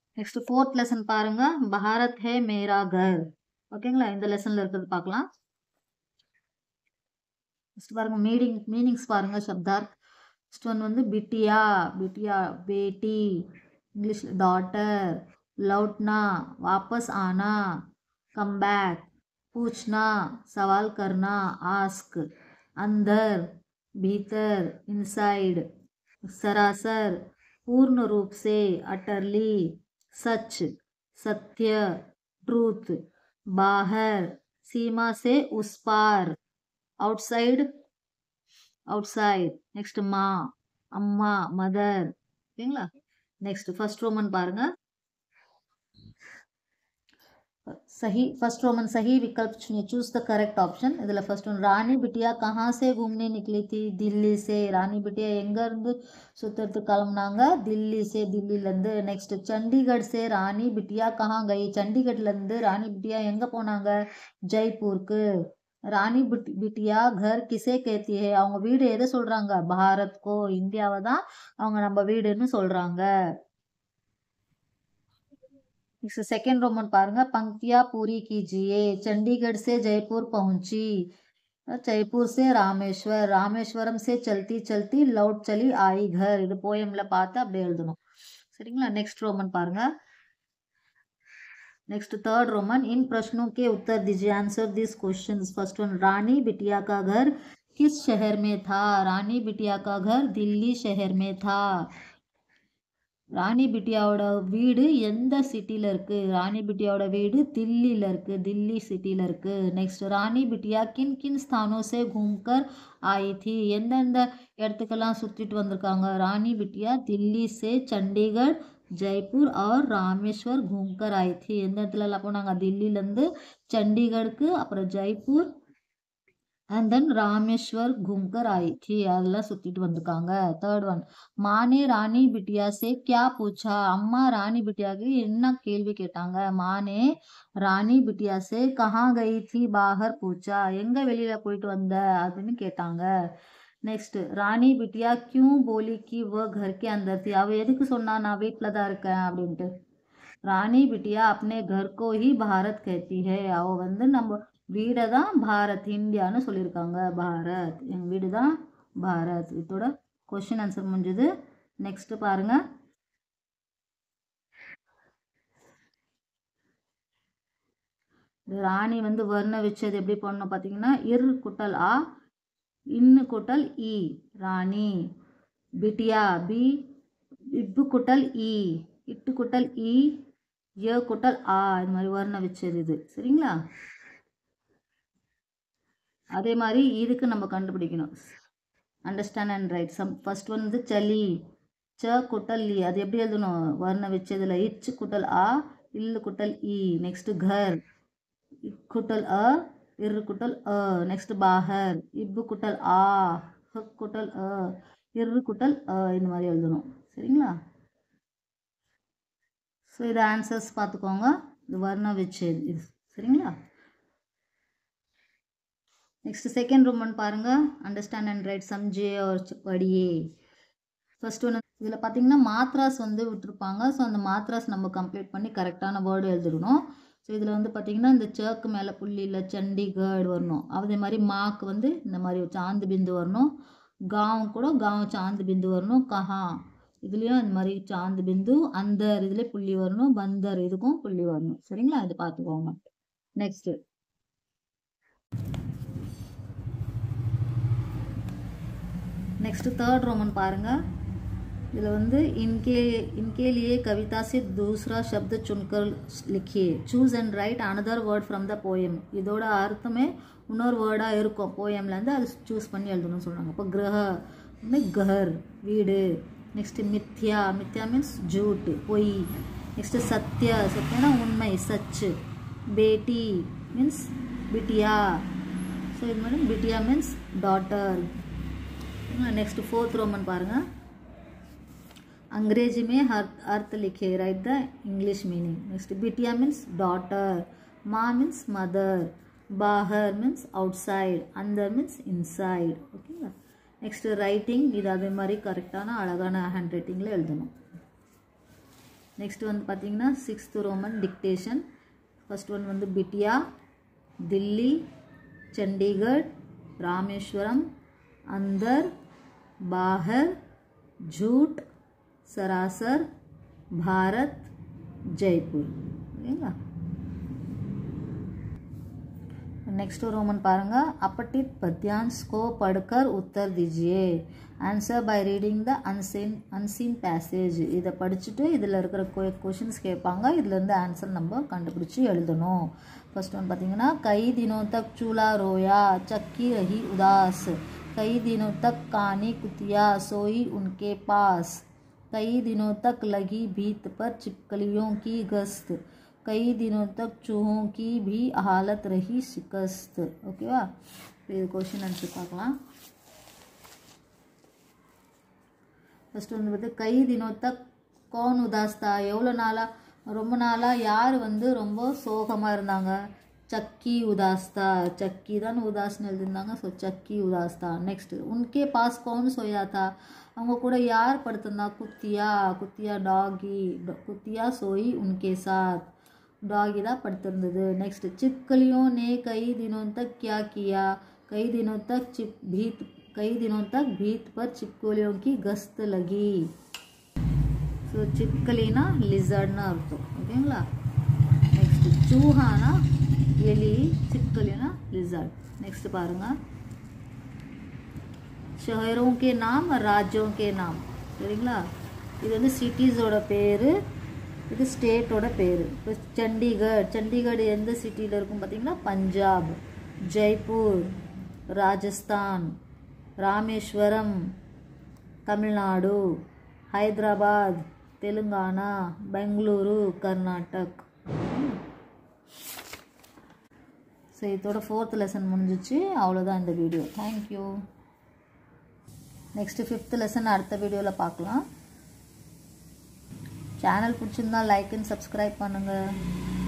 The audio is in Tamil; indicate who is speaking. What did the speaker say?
Speaker 1: நெக்ஸ்ட் ஃபோர்த் லெசன் பாருங்க பாரத் ஹே மேரா கர் ஓகேங்களா இந்த லெசன்ல இருக்கிறது பார்க்கலாம் ஃபர்ஸ்ட் பாருங்க மீனிங் மீனிங்ஸ் பாருங்க சப்தார்த் ஃபர்ஸ்ட் ஒன் வந்து பிட்டியா பிட்டியா பேட்டி இங்கிலீஷ் டாட்டர் लौटना वापस आना कम बैक पूछना सवाल करना आस्क अंदर भीतर इनसाइड सरासर पूर्ण रूप से अटरली सच सत्य ट्रूथ बाहर सीमा से उस पार आउटसाइड आउटसाइड नेक्स्ट माँ अम्मा मदर ஓகேங்களா நெக்ஸ்ட் ஃபர்ஸ்ட் ரோமன் பாருங்க सही फर्स्ट रोमन सही विकल्प चुनिए चूज द करेक्ट ऑप्शन இதில் ஃபர்ஸ்ட் ஒன் ராணி பிட்டியா கஹா சே घूमने निकली थी दिल्ली से ராணி பிட்டியா எங்கேருந்து சுற்றுறதுக்கு கிளம்புனாங்க தில்லி சே தில்லிலேருந்து நெக்ஸ்ட் சண்டிகர் சே ராணி பிட்டியா கஹா கை சண்டிகர்லேருந்து ராணி பிட்டியா எங்கே போனாங்க ஜெய்ப்பூருக்கு ராணி பிட் பிட்டியா கர் கிசே கேத்தி ஹே அவங்க வீடு எதை சொல்கிறாங்க பாரத் கோ இந்தியாவை தான் அவங்க நம்ம வீடுன்னு சொல்கிறாங்க नेक्स्ट सेकेंड रोमन पारूंगा पंक्तियां पूरी कीजिए चंडीगढ़ से जयपुर पहुंची जयपुर से ராமேஸ்வர் ராமேஸ்வரம் से चलती चलती लौट चली आई घर இது போயம்ல பார்த்து அப்படியே எழுதணும் சரிங்களா நெக்ஸ்ட் ரோமன் பாருங்க नेक्स्ट थर्ड रोमन इन प्रश्नों के उत्तर दीजिए answer this questions first one Rani Bitiya का घर किस शहर में था रानी बिटिया का घर दिल्ली शहर में था ராணி பிட்டியாவோட வீடு எந்த சிட்டியில் இருக்குது ராணி பிட்டியாவோட வீடு தில்லியில் இருக்குது தில்லி சிட்டியில் இருக்குது நெக்ஸ்ட் ராணி பிட்டியா கின் கின் ஸ்தானோ சே घूमकर आई थी எந்தெந்த இடத்துக்கெல்லாம் சுற்றிட்டு வந்திருக்காங்க ராணி பிட்டியா தில்லி சே சண்டிகர் ஜெய்ப்பூர் और ராமேஸ்வர் घूमकर आई थी எந்த இடத்துலலாம் போனாங்க தில்லியிலேருந்து சண்டிகருக்கு அப்புறம் ஜெய்ப்பூர் அண்ட் தென் ராமேஸ்வர் घूमकर आई थी அதெல்லாம் சுற்றிட்டு வந்திருக்காங்க தேர்ட் ஒன் மானே ராணி பிட்டியா சே கியா பூச்சா அம்மா ராணி பிட்டியாக்கு என்ன கேள்வி கேட்டாங்க மானே ராணி பிட்டியா சே கஹா கை தி பாகர் பூச்சா எங்க வெளியில போயிட்டு வந்த அப்படின்னு கேட்டாங்க நெக்ஸ்ட் ராணி பிட்டியா கியூ போலி கி வ घर के अंदर थी அவ எதுக்கு சொன்னா நான் வீட்டில் தான் இருக்கேன் அப்படின்ட்டு ராணி பிட்டியா अपने घर को ही भारत कहती है அவ வந்து நம்ம வீடை தான் பாரத் இந்தியான்னு சொல்லியிருக்காங்க பாரத் எங்கள் வீடு தான் பாரத் இதோட கொஷின் ஆன்சர் முடிஞ்சது நெக்ஸ்ட் பாருங்க இந்த ராணி வந்து வர்ண வச்சது எப்படி பண்ணணும் பார்த்தீங்கன்னா இர் குட்டல் ஆ இன்னு குட்டல் இ ராணி பிட்டியா பி இப்பு குட்டல் இ இட்டு குட்டல் இ ஏ குட்டல் ஆ இது மாதிரி வர்ண வச்சது இது சரிங்களா அதே மாதிரி இதுக்கு நம்ம கண்டுபிடிக்கணும் understand and write some first one வந்து சளி ச குட்டல் இ அது எப்படி எழுதணும் வர்ண வச்சதுல இச்சு குட்டல் ஆ இல்லு குட்டல் இ நெக்ஸ்ட் கர் குட்டல் அ இரு குட்டல் அ நெக்ஸ்ட் பாகர் இப்பு குட்டல் ஆ ஹ குட்டல் அ இரு குட்டல் அ இந்த மாதிரி எழுதணும் சரிங்களா ஸோ இது ஆன்சர்ஸ் பார்த்துக்கோங்க இது வர்ண வச்சது இது சரிங்களா நெக்ஸ்ட் செகண்ட் ரொமன் பாருங்க அண்டர்ஸ்டாண்ட் அண்ட் ரைட் சம்ஜே ஒரு படியே ஃபர்ஸ்ட் ஒன்று இதில் பார்த்தீங்கன்னா மாத்ராஸ் வந்து விட்டுருப்பாங்க ஸோ அந்த மாத்ராஸ் நம்ம கம்ப்ளீட் பண்ணி கரெக்டான வேர்டு எழுதிடணும் ஸோ இதில் வந்து பார்த்தீங்கன்னா இந்த சேக்கு மேலே புள்ளி இல்லை சண்டிகர் வரணும் அதே மாதிரி மாக்கு வந்து இந்த மாதிரி சாந்து பிந்து வரணும் காவ் கூட காவ் சாந்து பிந்து வரணும் கஹா இதுலேயும் இந்த மாதிரி சாந்து பிந்து அந்தர் இதுலேயே புள்ளி வரணும் பந்தர் இதுக்கும் புள்ளி வரணும் சரிங்களா இது பார்த்துக்கோங்க நெக்ஸ்ட்டு नेक्स्ट थर्ड रोमन பாருங்க இதில் வந்து इनके इनके लिए कविता से दूसरा शब्द चुनकर लिखिए choose and write another word from the poem இதோட அர்த்தமே இன்னொரு வேர்டாக இருக்கும் போயம்லேருந்து அது சூஸ் பண்ணி எழுதணும்னு சொல்கிறாங்க இப்போ கிரக வந்து கர் வீடு நெக்ஸ்ட் மித்யா மித்யா மீன்ஸ் ஜூட் பொய் நெக்ஸ்ட் சத்யா சத்யனா உண்மை சச்சு பேட்டி மீன்ஸ் பிட்டியா ஸோ இது மாதிரி பிட்டியா means daughter next fourth Roman पाருங்க अंग्रेजी में हर अर्थ लिखे write the English meaning next बिटिया मीन्स डॉटर माँ मीन्स मदर बाहर मीन्स outside अंदर मीन्स inside ஓகேங்களா நெக்ஸ்ட் ரைட்டிங் இது அதே மாதிரி கரெக்டான அழகான ஹேண்ட் ரைட்டிங்கில் எழுதணும் நெக்ஸ்ட் வந்து பார்த்தீங்கன்னா sixth Roman dictation first one வந்து பிட்டியா தில்லி சண்டிகர் ராமேஸ்வரம் अंदर बाहर झूठ सरासर भारत जयपुर ஓகேங்களா नेक्स्ट रोमन पारंगा अपठित पद्यांश को पढ़कर उत्तर दीजिए answer by reading the unseen unseen passage இதை படிச்சுட்டு இதில் இருக்கிற கொஷின்ஸ் கேட்பாங்க இதுலேருந்து ஆன்சர் நம்ம கண்டுபிடிச்சி எழுதணும் ஃபர்ஸ்ட் ஒன் பார்த்தீங்கன்னா கை தினோ தக் சூலா ரோயா சக்கி ரஹி உதாஸ் कई दिनों तक कानी कुतिया सोई उनके पास कई दिनों तक लगी भीत पर चिपकलियों की गश्त कई दिनों तक चूहों की भी हालत रही शिकस्त ஓகேவா இது கொஷின் ஆன்சர் பார்க்கலாம் ஃபஸ்ட்டு வந்து பார்த்து கை தினம் தக் கோன் உதாஸ்தா எவ்வளோ நாளாக ரொம்ப நாளாக யார் வந்து ரொம்ப சோகமாக இருந்தாங்க சக்கி உதாஸ்தா சக்கி தான் உதாஸ்னு எழுதியிருந்தாங்க ஸோ சக்கி உதாஸ்தா நெக்ஸ்ட் உன்கே பாஸ் கவுன் சோயாத்தா அவங்க கூட யார் படுத்திருந்தா குத்தியா குத்தியா டாகி குத்தியா சோய் உன்கே சாத் டாகி தான் படுத்திருந்தது நெக்ஸ்ட் चिपकलियों ने कई दिनों तक क्या किया कई दिनों तक चिप भीत कई दिनों तक भीत पर चिपकलियों की गश्त लगी ஸோ சிப்கலினா லிசர்ட்னு அர்த்தம் ஓகேங்களா நெக்ஸ்ட் சூஹானா எலி சிப்கலினா லிசர்ட் நெக்ஸ்ட் பாருங்க ஷஹரோं के नाम राज्यों के नाम சரிங்களா இது வந்து சிட்டிஸோட பேர் இது ஸ்டேட்டோட பேர் இப்போ சண்டிகர் சண்டிகர் எந்த சிட்டியில் இருக்கும் பார்த்தீங்கன்னா பஞ்சாப் ஜெய்ப்பூர் ராஜஸ்தான் ராமேஸ்வரம் தமிழ்நாடு ஹைதராபாத் தெலுங்கானா பெங்களூரு கர்நாடக் ஸோ இதோட ஃபோர்த் லெசன் முடிஞ்சிச்சு அவ்வளோதான் இந்த video thank you next fifth lesson அடுத்த வீடியோவில் பார்க்கலாம் சேனல் பிடிச்சிருந்தா லைக் அண்ட் சப்ஸ்கிரைப் பண்ணுங்கள்